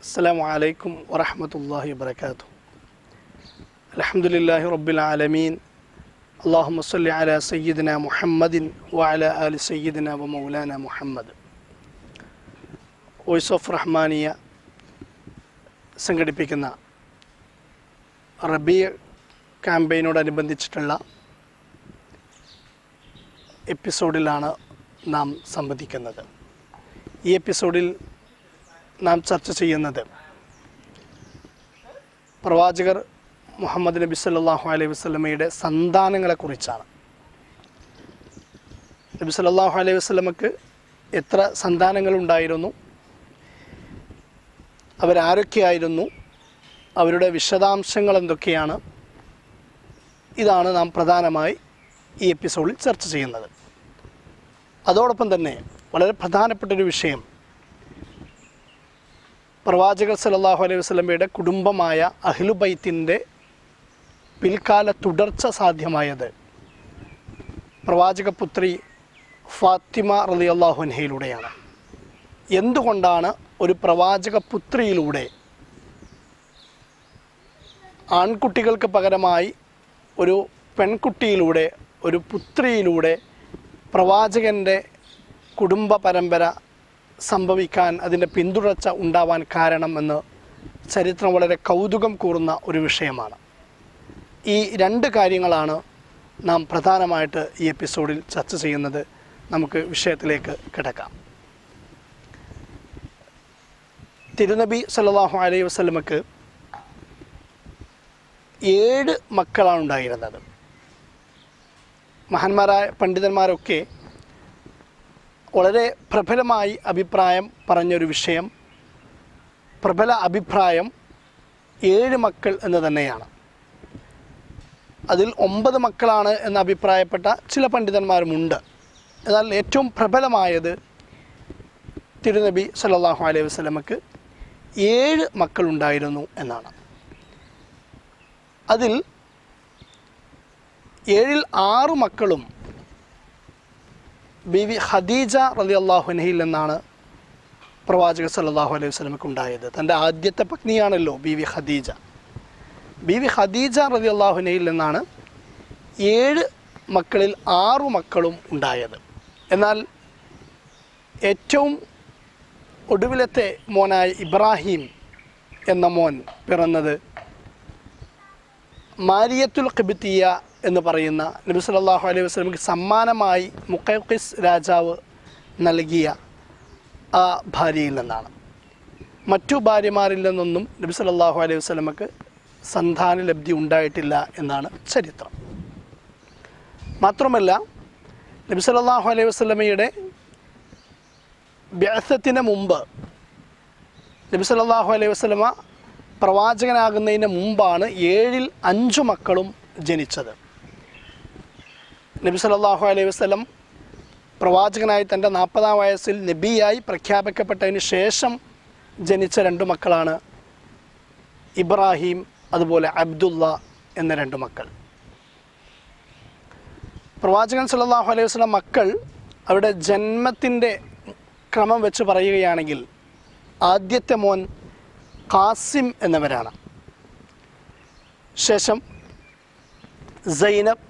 السلام عليكم ورحمة الله وبركاته الحمد لله رب العالمين اللهم صل على سيدنا محمد وعلى آل سيدنا ومولانا محمد voice of Rahmania സംഘടിപ്പിക്കുന്ന റബിയ ക്യാമ്പയിനോടനുബന്ധിച്ചിട്ടുള്ള എപ്പിസോഡിലാണ് നാം സംവദിക്കുന്നത് ഈ എപ്പിസോഡിൽ നാം ചർച്ച ചെയ്യുന്നത് പ്രവാചകർ മുഹമ്മദ് നബി സല്ലാഹു അലൈഹി വസ്ലമയുടെ സന്താനങ്ങളെക്കുറിച്ചാണ് നബി സല്ലാഹു അലൈഹി വസ്ലമക്ക് എത്ര സന്താനങ്ങളുണ്ടായിരുന്നു അവരാരൊക്കെയായിരുന്നു അവരുടെ വിശദാംശങ്ങൾ എന്തൊക്കെയാണ് ഇതാണ് നാം പ്രധാനമായി ഈ എപ്പിസോഡിൽ ചർച്ച ചെയ്യുന്നത് അതോടൊപ്പം തന്നെ വളരെ പ്രധാനപ്പെട്ടൊരു വിഷയം പ്രവാചകർ സല്ലല്ലാഹു അലൈഹി വസല്ലമയുടെ കുടുംബമായ അഹ്ലുബൈത്തിൻ്റെ പിൽക്കാല തുടർച്ച സാധ്യമായത് പ്രവാചകപുത്രി ഫാത്തിമ റലി അൻഹയിലൂടെയാണ് എന്തുകൊണ്ടാണ് ഒരു പ്രവാചക പുത്രിയിലൂടെ ആൺകുട്ടികൾക്ക് പകരമായി ഒരു പെൺകുട്ടിയിലൂടെ ഒരു പുത്രിയിലൂടെ പ്രവാചകൻ്റെ കുടുംബ പരമ്പര സംഭവിക്കാൻ അതിൻ്റെ പിന്തുടർച്ച ഉണ്ടാവാൻ കാരണം എന്ന് ചരിത്രം വളരെ കൗതുകം കൂറുന്ന ഒരു വിഷയമാണ് ഈ രണ്ട് കാര്യങ്ങളാണ് നാം പ്രധാനമായിട്ട് ഈ എപ്പിസോഡിൽ ചർച്ച ചെയ്യുന്നത് നമുക്ക് വിഷയത്തിലേക്ക് കിടക്കാം തിരുനബി സല്ലല്ലാഹു അലൈഹി വസല്ലമക്ക് ഏഴ് മക്കളാണ് ഉണ്ടായിരുന്നത് മഹാന്മാരായ പണ്ഡിതന്മാരൊക്കെ വളരെ പ്രബലമായി അഭിപ്രായം പറഞ്ഞൊരു വിഷയം പ്രബല അഭിപ്രായം ഏഴ് മക്കൾ എന്ന് തന്നെയാണ് അതിൽ ഒമ്പത് മക്കളാണ് എന്ന് അഭിപ്രായപ്പെട്ട ചില പണ്ഡിതന്മാരുമുണ്ട് എന്നാൽ ഏറ്റവും പ്രബലമായത് തിരുനബി സല്ലല്ലാഹു അലൈഹി വസല്ലമക്ക് ഏഴ് മക്കളുണ്ടായിരുന്നു എന്നാണ് അതിൽ ഏഴിൽ ആറ് മക്കളും ബിവി ഖദീജ റലി അള്ളാഹുനഹിൽ നിന്നാണ് പ്രവാചക സല്ലല്ലാഹു അലൈഹി വസല്ലമക്ക് ഉണ്ടായത് തൻ്റെ ആദ്യത്തെ പത്നിയാണല്ലോ ബിവി ഖദീജ ബിവി ഖദീജ റലി അള്ളാഹുനഹിൽ നിന്നാണ് ഏഴ് മക്കളിൽ ആറു മക്കളും ഉണ്ടായത് എന്നാൽ ഏറ്റവും ഒടുവിലത്തെ മോനായ ഇബ്രാഹിം എന്ന മോൻ പിറന്നത് മാരിയത്തുൽ ഖിബിത്തിയ എന്ന് പറയുന്ന നബി സല്ലല്ലാഹു അലൈഹി വസല്ലമക്ക് സമ്മാനമായി മുഖൈഖിസ് രാജാവ് നൽകിയ ആ ഭാര്യയിൽ നിന്നാണ് മറ്റു ഭാര്യമാരിൽ നിന്നൊന്നും നബി സല്ലല്ലാഹു അലൈഹി വസല്ലമക്ക് സന്താന ലബ്ധി ഉണ്ടായിട്ടില്ല എന്നാണ് ചരിത്രം മാത്രമല്ല നബി സല്ലല്ലാഹു അലൈഹി വസല്ലമയുടെ ബ്യാസത്തിന് മുമ്പ് നബി സല്ലല്ലാഹു അലൈഹി വസല്ലമ പ്രവാചകനാകുന്നതിന് മുമ്പാണ് ഏഴിൽ അഞ്ചു മക്കളും ജനിച്ചത് നബി സല്ലല്ലാഹു അലൈഹി വസല്ലം പ്രവാചകനായി തൻ്റെ നാൽപ്പതാം വയസ്സിൽ നബിയായി പ്രഖ്യാപിക്കപ്പെട്ടതിന് ശേഷം ജനിച്ച രണ്ട് മക്കളാണ് ഇബ്രാഹിം അതുപോലെ അബ്ദുള്ള എന്ന രണ്ട് മക്കൾ പ്രവാചകൻ സല്ലല്ലാഹു അലൈഹി വസല്ലം മക്കൾ അവരുടെ ജന്മത്തിൻ്റെ ക്രമം വെച്ച് പറയുകയാണെങ്കിൽ ആദ്യത്തെ മോൻ ഖാസിം എന്നവരാണ് ശേഷം Zainab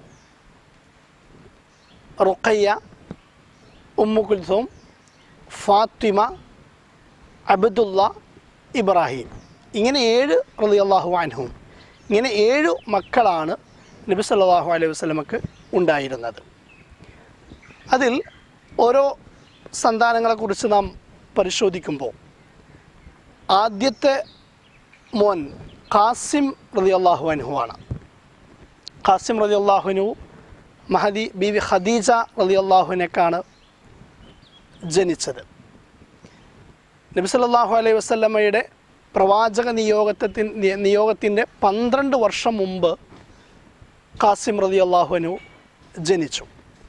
Ruqayya Umm Kulthum Fatima Abdullah Ibrahim ഇങ്ങനെ ഏഴ് റളിയല്ലാഹു അൻഹും ഇങ്ങനെ ഏഴു മക്കളാണ് നബി സല്ലല്ലാഹു അലൈഹി വസല്ലമക്ക് ഉണ്ടായിരുന്നത് അതിൽ ഓരോ സന്താനങ്ങളെക്കുറിച്ച് നാം പരിശോധിക്കുമ്പോൾ ആദ്യത്തെ മോൻ ഖാസിം റതി അള്ളാഹു അനുഹുവാണ് ഖാസിം റതി അള്ളാഹുനു മഹദി ബിവി ഖദീജ റതി അള്ളാഹുവിനേക്കാണ് ജനിച്ചത് നബി സല്ലല്ലാഹു അലൈഹി വസല്ലമ്മയുടെ പ്രവാചക നിയോഗത്തിൻ നിയോഗത്തിൻ്റെ പന്ത്രണ്ട് വർഷം മുമ്പ് ഖാസിം റതി അള്ളാഹുനു ജനിച്ചു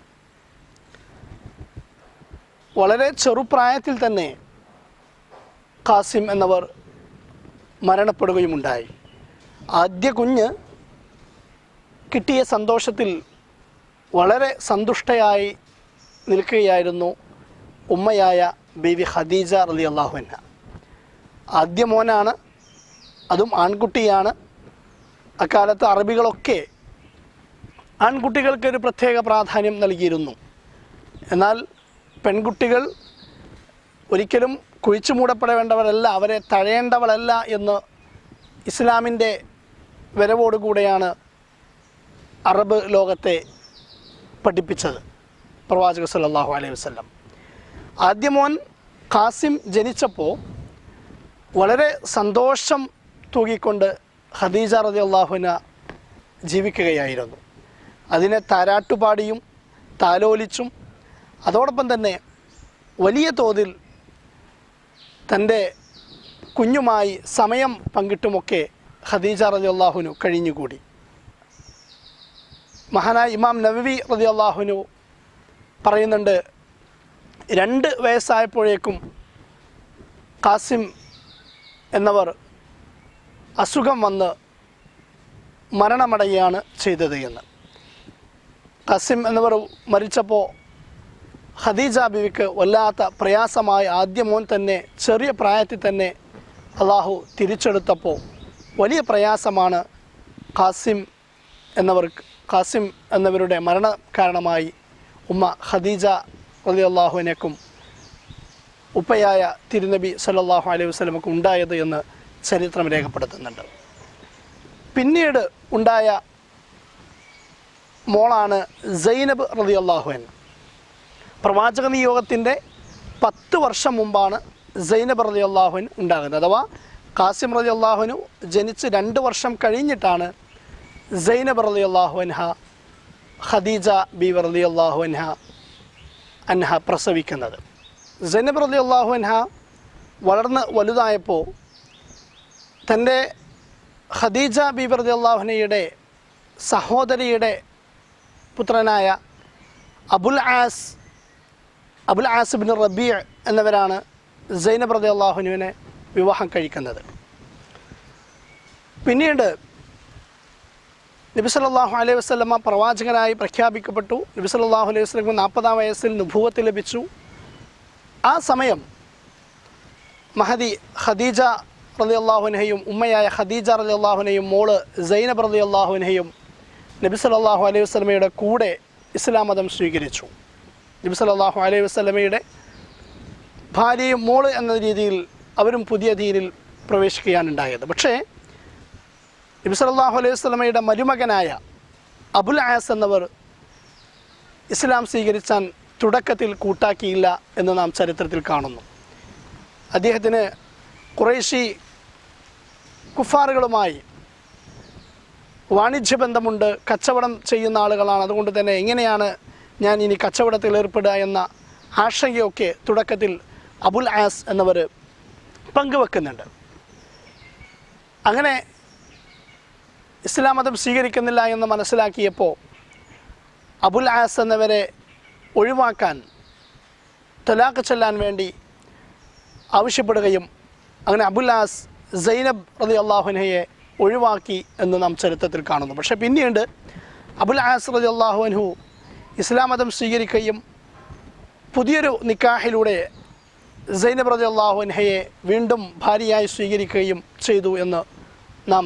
വളരെ ചെറുപ്രായത്തിൽ തന്നെ ഖാസിം എന്നവർ മരണപ്പെടുകയുമുണ്ടായി ആദ്യ കുഞ്ഞ് കിട്ടിയ സന്തോഷത്തിൽ വളരെ സന്തുഷ്ടയായി നിൽക്കുകയായിരുന്നു ഉമ്മയായ ബീവി ഖദീജ റലി അള്ളാഹുന ആദ്യ മോനാണ് അതും ആൺകുട്ടിയാണ് അക്കാലത്ത് അറബികളൊക്കെ ആൺകുട്ടികൾക്ക് ഒരു പ്രത്യേക പ്രാധാന്യം നൽകിയിരുന്നു എന്നാൽ പെൺകുട്ടികൾ ഒരിക്കലും കുഴിച്ചു മൂടപ്പെടേണ്ടവരല്ല അവരെ തഴയേണ്ടവളല്ല എന്ന് ഇസ്ലാമിൻ്റെ വരവോടുകൂടെയാണ് അറബ് ലോകത്തെ പഠിപ്പിച്ചത് പ്രവാചക സല്ലല്ലാഹു അലൈഹി വസല്ലം ആദ്യ മോൻ ഖാസിം ജനിച്ചപ്പോൾ വളരെ സന്തോഷം തൂകിക്കൊണ്ട് ഖദീജ റതി അള്ളാഹുന ജീവിക്കുകയായിരുന്നു അതിനെ താരാട്ടുപാടിയും താലോലിച്ചും അതോടൊപ്പം തന്നെ വലിയ തോതിൽ തൻ്റെ കുഞ്ഞുമായി സമയം പങ്കിട്ടുമൊക്കെ ഖദീജ റതി അള്ളാഹുനു കഴിഞ്ഞുകൂടി മഹാനായ ഇമാം നവവി റതി അള്ളാഹുനു പറയുന്നുണ്ട് രണ്ട് വയസ്സായപ്പോഴേക്കും കാസിം എന്നവർ അസുഖം വന്ന് മരണമടയുകയാണ് ചെയ്തത് എന്ന് കാസിം എന്നവർ മരിച്ചപ്പോൾ ഖദീജ ബിവിക്ക് വല്ലാത്ത പ്രയാസമായി ആദ്യ മോൻ തന്നെ ചെറിയ പ്രായത്തിൽ തന്നെ അള്ളാഹു തിരിച്ചെടുത്തപ്പോൾ വലിയ പ്രയാസമാണ് ഖാസിം എന്നവർക്ക് ഖാസിം എന്നവരുടെ മരണ കാരണമായി ഉമ്മ ഖദീജ റലി അള്ളാഹുവിനേക്കും ഉപ്പയായ തിരുനബി സല്ലല്ലാഹു അലൈഹി വസല്ലമക്ക് ഉണ്ടായത് എന്ന് ചരിത്രം രേഖപ്പെടുത്തുന്നുണ്ട് പിന്നീട് ഉണ്ടായ മോളാണ് സൈനബ് റതി അള്ളാഹുൻ പ്രവാചക നിയോഗത്തിൻ്റെ പത്ത് വർഷം മുമ്പാണ് സൈനബ് റതി അള്ളാഹുൻ ഉണ്ടാകുന്നത് അഥവാ കാസിം റതി അള്ളാഹുനു ജനിച്ച് രണ്ട് വർഷം കഴിഞ്ഞിട്ടാണ് സൈനബ് റതി അള്ളാഹുൻഹ ഖദീജ ബി റതി അള്ളാഹുൻഹ അൻഹ പ്രസവിക്കുന്നത് സൈനബ് റതി അള്ളാഹുൻഹ വളർന്ന് വലുതായപ്പോൾ തൻ്റെ ഖദീജ ബീബി റതി അള്ളാഹുനയുടെ സഹോദരിയുടെ പുത്രനായ Abul As Abul As bin Rabi എന്നിവരാണ് സൈനബ് റതി അള്ളാഹുനുവിനെ വിവാഹം കഴിക്കുന്നത് പിന്നീട് നബി സല്ലല്ലാഹു അലൈഹി വസല്ലമ പ്രവാചകനായി പ്രഖ്യാപിക്കപ്പെട്ടു നബി സല്ലല്ലാഹു അലൈഹി വസല്ലം നാൽപ്പതാം വയസ്സിൽ നുഭൂവത്ത് ലഭിച്ചു ആ സമയം മഹദി ഖദീജ റലി അള്ളാഹുനെയും ഉമ്മയായ ഖദീജ റലി അള്ളാഹുനെയും മോള് സൈനബ് റലി അള്ളാഹുനെയും നബി സല്ലല്ലാഹു അലൈഹി വസല്ലമയുടെ കൂടെ ഇസ്ലാം മതം സ്വീകരിച്ചു നബി സല്ലല്ലാഹു അലൈഹി വസല്ലമയുടെ ഭാര്യയും മോള് എന്ന രീതിയിൽ അവരും പുതിയ ദീനിൽ പ്രവേശിക്കുകയാണുണ്ടായത് പക്ഷേ നബി സല്ലല്ലാഹു അലൈഹി വസല്ലമയുടെ മരുമകനായ അബുൽ ആസ് എന്നവർ ഇസ്ലാം സ്വീകരിച്ചാൻ തുടക്കത്തിൽ കൂട്ടാക്കിയില്ല എന്ന് നാം ചരിത്രത്തിൽ കാണുന്നു അദ്ദേഹത്തിന് കുറേശി കുഫാറുകളുമായി വാണിജ്യബന്ധമുണ്ട് കച്ചവടം ചെയ്യുന്ന ആളുകളാണ് അതുകൊണ്ട് തന്നെ എങ്ങനെയാണ് ഞാൻ ഇനി കച്ചവടത്തിൽ ഏർപ്പെടുക എന്ന ആശങ്കയൊക്കെ തുടക്കത്തിൽ അബുൽ ആസ് എന്നവർ പങ്കുവെക്കുന്നുണ്ട് അങ്ങനെ ഇസ്ലാം മതം സ്വീകരിക്കുന്നില്ല എന്ന് മനസ്സിലാക്കിയപ്പോൾ അബുൽ ആസ് എന്നവരെ ഒഴിവാക്കാൻ തലാഖ് ചെല്ലാൻ വേണ്ടി ആവശ്യപ്പെടുകയും അങ്ങനെ അബുൽ ആസ് സൈനബ് റതി അള്ളാഹുനയെ ഒഴിവാക്കി എന്ന് നാം ചരിത്രത്തിൽ കാണുന്നു പക്ഷേ പിന്നീട് അബുൽ ആസ് റതി അള്ളാഹുനഹു ഇസ്ലാം മതം സ്വീകരിക്കുകയും പുതിയൊരു നിക്കാഹിലൂടെ സൈനബ് റതി അള്ളാഹുൻഹയെ വീണ്ടും ഭാര്യയായി സ്വീകരിക്കുകയും ചെയ്തു എന്ന് നാം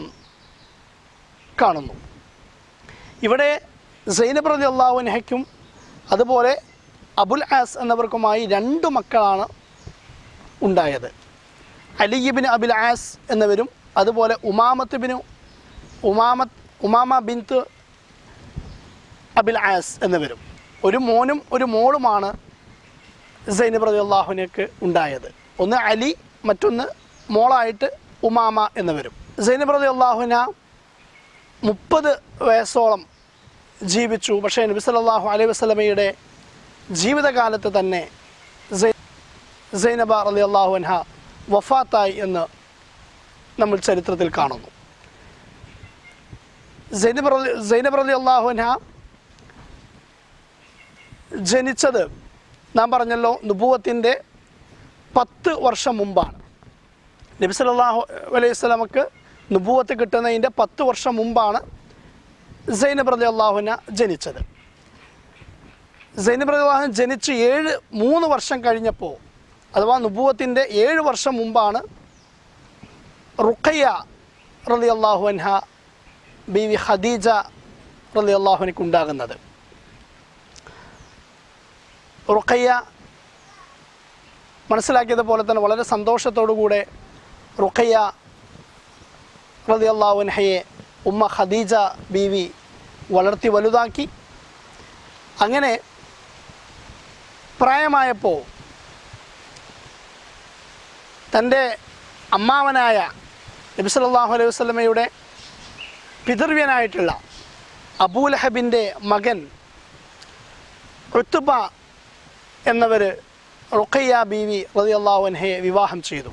കാണുന്നു ഇവിടെ സൈനബ് റതി അള്ളാഹുൻഹയ്ക്കും അതുപോലെ അബുൽ ആസ് എന്നവർക്കുമായി രണ്ട് മക്കളാണ് ഉണ്ടായത് അലിബിൻ അബുൽ ആസ് എന്നിവരും അതുപോലെ ഉമാമത്ത് ബിനു Umamah Umamah bint Abul As എന്നിവരും ഒരു മോനും ഒരു മോളുമാണ് സൈനബ് റതി അള്ളാഹുനക്ക് ഉണ്ടായത് ഒന്ന് അലി മറ്റൊന്ന് മോളായിട്ട് ഉമാമ എന്നിവരും സൈനബ് റതി അള്ളാഹുന മുപ്പത് വയസ്സോളം ജീവിച്ചു പക്ഷേ നബി സല്ലല്ലാഹു അലൈഹി വസല്ലമയുടെ ജീവിതകാലത്ത് തന്നെ സൈ- സൈനബ റലി അള്ളാഹു അൻഹ വഫാത്തായി എന്ന് നമ്മൾ ചരിത്രത്തിൽ കാണുന്നു സൈനബ് റലി സൈനബ് റലി അള്ളാഹു അൻഹ ജനിച്ചത് നാം പറഞ്ഞല്ലോ നുബൂവത്തിൻ്റെ പത്ത് വർഷം മുമ്പാണ് നബി സല്ലല്ലാഹു അലൈഹി സ്വലമക്ക് നുബൂവത്ത് കിട്ടുന്നതിൻ്റെ പത്ത് വർഷം മുമ്പാണ് സൈനബ് റലി അള്ളാഹുന ജനിച്ചത് സൈനബ് റലി അള്ളാഹു ജനിച്ച് ഏഴ് മൂന്ന് വർഷം കഴിഞ്ഞപ്പോൾ അഥവാ നുബൂവത്തിൻ്റെ ഏഴ് വർഷം മുമ്പാണ് റുഖയ്യ റലി അള്ളാഹു അൻഹ ബീവി ഖദീജ റലി അള്ളാഹുനക്ക് ഉണ്ടാകുന്നത് റുഖയ്യ മനസ്സിലാക്കിയതുപോലെ തന്നെ വളരെ സന്തോഷത്തോടുകൂടെ റുഖയ്യ റലി അള്ളാഹു അൻഹയെ ഉമ്മ ഖദീജ ബീവി വളർത്തി വലുതാക്കി അങ്ങനെ പ്രായമായപ്പോൾ തൻ്റെ അമ്മാവനായ നബി സല്ലല്ലാഹു അലൈഹി വസല്ലമയുടെ പിതൃവ്യനായിട്ടുള്ള അബൂലഹബിൻ്റെ മകൻ ഉത്തുബ എന്നവർ റുഖയ്യ ബീവി റളിയല്ലാഹു അൻഹയെ വിവാഹം ചെയ്തു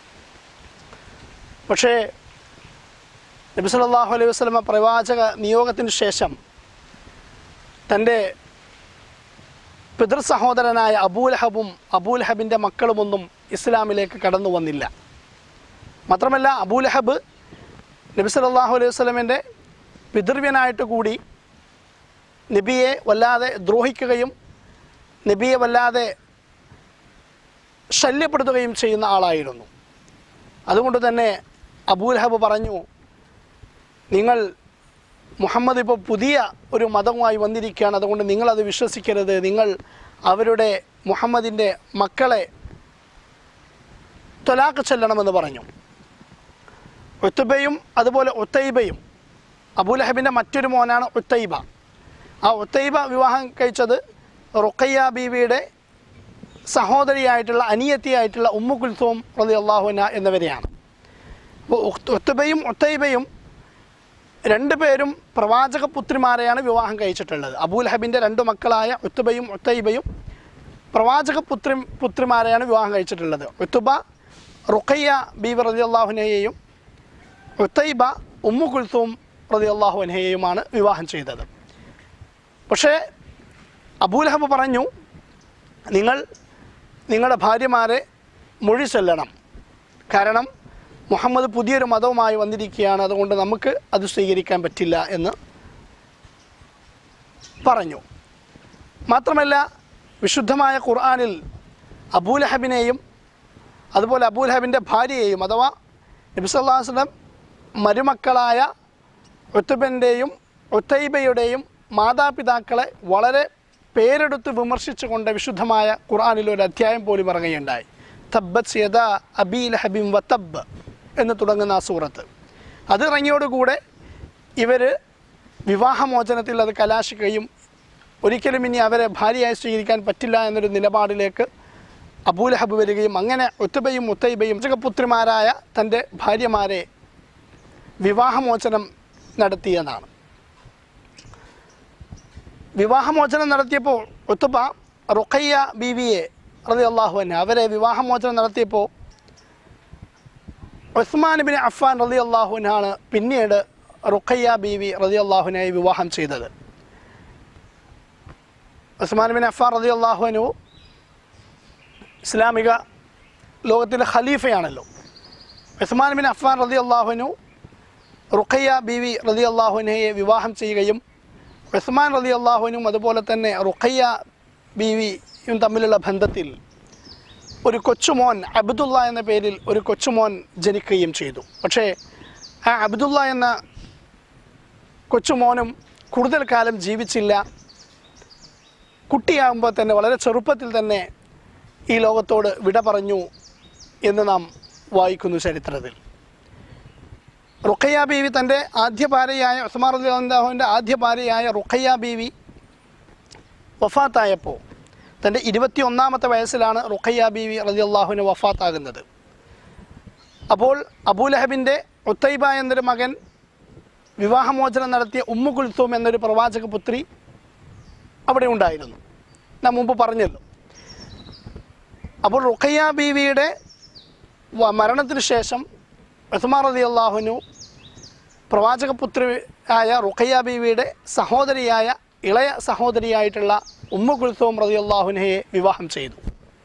പക്ഷേ നബി സല്ലല്ലാഹു അലൈഹി വസല്ലമ പ്രവാചക നിയോഗത്തിന് ശേഷം തൻ്റെ പിതൃ സഹോദരനായ അബൂലഹബും അബൂലഹബിൻ്റെ മക്കളുമൊന്നും ഇസ്ലാമിലേക്ക് കടന്നു വന്നില്ല മാത്രമല്ല അബൂലഹബ് നബി സല്ലല്ലാഹു അലൈഹി വസല്ലമൻ്റെ പിതൃവ്യനായിട്ട് കൂടി നബിയെ വല്ലാതെ ദ്രോഹിക്കുകയും നബിയെ വല്ലാതെ ശല്യപ്പെടുത്തുകയും ചെയ്യുന്ന ആളായിരുന്നു അതുകൊണ്ട് തന്നെ അബൂലഹബ് പറഞ്ഞു നിങ്ങൾ മുഹമ്മദ് ഇപ്പോൾ പുതിയ ഒരു മതവുമായി വന്നിരിക്കുകയാണ് അതുകൊണ്ട് നിങ്ങളത് വിശ്വസിക്കരുത് നിങ്ങൾ അവരുടെ മുഹമ്മദിൻ്റെ മക്കളെ തൊലാക്ക് ചെല്ലണമെന്ന് പറഞ്ഞു ഉത്തുബയും അതുപോലെ ഉത്തൈബയും അബൂലഹബിൻ്റെ മറ്റൊരു മോനാണ് ഉത്തൈബ ആ ഉത്തൈബ വിവാഹം കഴിച്ചത് റുഖയ്യ ബീവിയുടെ സഹോദരിയായിട്ടുള്ള അനിയത്തിയായിട്ടുള്ള ഉമ്മു കുൽസോം റതി അള്ളാഹുന എന്നിവരെയാണ് അപ്പോൾ ഉത്തുബയും ഉത്തൈബയും രണ്ടുപേരും പ്രവാചക പുത്രിമാരെയാണ് വിവാഹം കഴിച്ചിട്ടുള്ളത് അബൂലഹബിൻ്റെ രണ്ട് മക്കളായ ഉത്തുബയും ഉത്തൈബയും പ്രവാചക പുത്രി പുത്രിമാരെയാണ് വിവാഹം കഴിച്ചിട്ടുള്ളത് ഉത്തുബ റുഖയ്യ ബീബി റതി അള്ളാഹുനയെയും ഉത്തൈബ ഉമ്മു കുൽസൂം റതി അള്ളാഹുനയെയുമാണ് വിവാഹം ചെയ്തത് പക്ഷേ അബൂലഹബ് പറഞ്ഞു നിങ്ങൾ നിങ്ങളുടെ ഭാര്യമാരെ മൊഴി ചൊല്ലണം കാരണം മുഹമ്മദ് പുതിയൊരു മതവുമായി വന്നിരിക്കുകയാണ് അതുകൊണ്ട് നമുക്ക് അത് സ്വീകരിക്കാൻ പറ്റില്ല എന്ന് പറഞ്ഞു മാത്രമല്ല വിശുദ്ധമായ ഖുർആാനിൽ അബൂലഹബിനെയും അതുപോലെ അബൂലഹബിൻ്റെ ഭാര്യയെയും അഥവാ നബിസല്ലാ വസ്ലം മരുമക്കളായ ഒത്തുബൻ്റെയും ഒത്തൈബയുടെയും മാതാപിതാക്കളെ വളരെ പേരെടുത്ത് വിമർശിച്ചുകൊണ്ട് വിശുദ്ധമായ ഖുർആാനിൽ ഒരു അധ്യായം പോലും ഇറങ്ങുകയുണ്ടായി തബ്ബത് യദ അബീൽ ഹബീം വത്തബ് എന്ന് തുടങ്ങുന്ന ആ സൂറത്ത് അത് ഇറങ്ങിയോടുകൂടെ ഇവർ വിവാഹമോചനത്തിൽ അത് കലാശിക്കുകയും ഒരിക്കലും ഇനി അവരെ ഭാര്യയായി സ്വീകരിക്കാൻ പറ്റില്ല എന്നൊരു നിലപാടിലേക്ക് അബൂലഹബ് വരികയും അങ്ങനെ ഒത്തുബയും മുത്തൈബയും പുത്രിമാരായ തൻ്റെ ഭാര്യമാരെ വിവാഹമോചനം നടത്തിയെന്നാണ് വിവാഹമോചനം നടത്തിയപ്പോൾ ഒത്തുബ റുഖയ്യ ബീവിയെ റതി അള്ളാഹുവിനെ അവരെ വിവാഹമോചനം നടത്തിയപ്പോൾ ഉസ്മാൻ ബിൻ അഫ്ഫാൻ റതി അള്ളാഹുവിനാണ് പിന്നീട് റുഖയ്യ ബീവി റതി അള്ളാഹുവിനെ വിവാഹം ചെയ്തത് ഉസ്മാൻ ബിൻ അഫ്ഫാൻ റതി അള്ളാഹുവിനു ഇസ്ലാമിക ലോകത്തിലെ ഖലീഫയാണല്ലോ ഉസ്മാൻ ബിൻ അഫ്ഫാൻ റതി അള്ളാഹുവിനു റുഖയ്യ ബീവി റതി അള്ളാഹുവിനെയെ വിവാഹം ചെയ്യുകയും ഉസ്മാൻ റതി അള്ളാഹുവിനും അതുപോലെ തന്നെ റുഖയ്യ ബീവിയും തമ്മിലുള്ള ബന്ധത്തിൽ ഒരു കൊച്ചുമോൻ അബ്ദുള്ള എന്ന പേരിൽ ഒരു കൊച്ചുമോൻ ജനിക്കുകയും ചെയ്തു പക്ഷേ ആ അബ്ദുള്ള എന്ന കൊച്ചുമോനും കൂടുതൽ കാലം ജീവിച്ചില്ല കുട്ടിയാകുമ്പോൾ തന്നെ വളരെ ചെറുപ്പത്തിൽ തന്നെ ഈ ലോകത്തോട് വിട പറഞ്ഞു എന്ന് നാം വായിക്കുന്നു ചരിത്രത്തിൽ റുഖയ്യ ബീവി തൻ്റെ ആദ്യ ഭാര്യയായ ഉസ്മാർ അള്ളാഹുവിൻ്റെ ആദ്യ ഭാര്യയായ റുഖയ്യ ബീവി വഫാത്തായപ്പോൾ തൻ്റെ ഇരുപത്തി ഒന്നാമത്തെ വയസ്സിലാണ് റുഖയ്യ ബീവി റതി അള്ളാഹുവിന് വഫാത്താകുന്നത് അപ്പോൾ അബൂലഹബിൻ്റെ ഉത്തൈബ എന്നൊരു മകൻ വിവാഹമോചനം നടത്തിയ ഉമ്മു കുൽത്തൂം എന്നൊരു പ്രവാചക പുത്രി അവിടെ ഉണ്ടായിരുന്നു നാം മുമ്പ് പറഞ്ഞല്ലോ അപ്പോൾ റുഖയ്യ ബീവിയുടെ വ- മരണത്തിന് ശേഷം ഉസ്മാൻ റതി അള്ളാഹുനു പ്രവാചകപുത്രി ആയ റുഖയ്യ ബീവിയുടെ സഹോദരിയായ ഇളയ സഹോദരിയായിട്ടുള്ള ഉമ്മു കുൽസോം റതി അള്ളാഹുനയെ വിവാഹം ചെയ്തു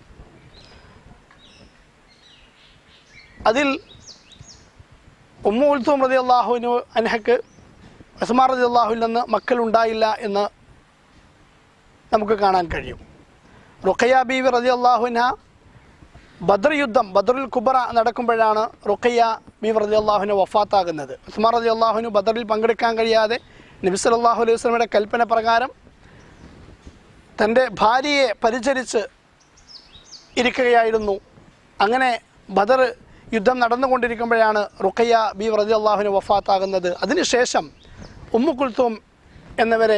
അതിൽ ഉമ്മു കുൽസോം റതി അള്ളാഹുവിനു അൻഹക്ക് ഉസ്മാൻ റതി അള്ളാഹുവിൽ നിന്ന് മക്കളുണ്ടായില്ല എന്ന് നമുക്ക് കാണാൻ കഴിയും റുഖയ്യ ബീവി റതി അള്ളാഹുന ബദർ യുദ്ധം ബദറുൽ കുബറ നടക്കുമ്പോഴാണ് റുഖയ്യ ബി റതി അള്ളാഹുവിന് വഫാത്താകുന്നത് ഉസ്മാൻ റതി അള്ളാഹുവിന് ബദറിൽ പങ്കെടുക്കാൻ കഴിയാതെ നബി സല്ലല്ലാഹു അലൈഹി വസല്ലമയുടെ കൽപ്പന പ്രകാരം തൻ്റെ ഭാര്യയെ പരിചരിച്ച് ഇരിക്കുകയായിരുന്നു അങ്ങനെ ബദർ യുദ്ധം നടന്നുകൊണ്ടിരിക്കുമ്പോഴാണ് റുഖയ്യ ബി റതി അള്ളാഹുവിന് വഫാത്താകുന്നത് അതിനുശേഷം ഉമ്മു കുൽത്തൂം എന്നിവരെ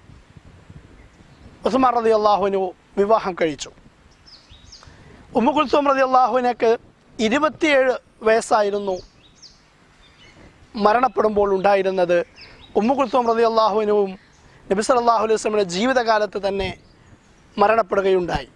ഉസ്മാൻ റതി അള്ളാഹുവിനു വിവാഹം കഴിച്ചു ഉമ്മു കുൽത്തൂം റതി അള്ളാഹുവിനക്ക് ഇരുപത്തിയേഴ് വയസ്സായിരുന്നു മരണപ്പെടുമ്പോൾ ഉണ്ടായിരുന്നത് ഉമ്മു കുൽത്തൂം റതി അള്ളാഹുവിനും നബി സല്ലല്ലാഹു അലൈഹി വസല്ലമയുടെ ജീവിതകാലത്ത് തന്നെ മരണപ്പെടുകയുണ്ടായി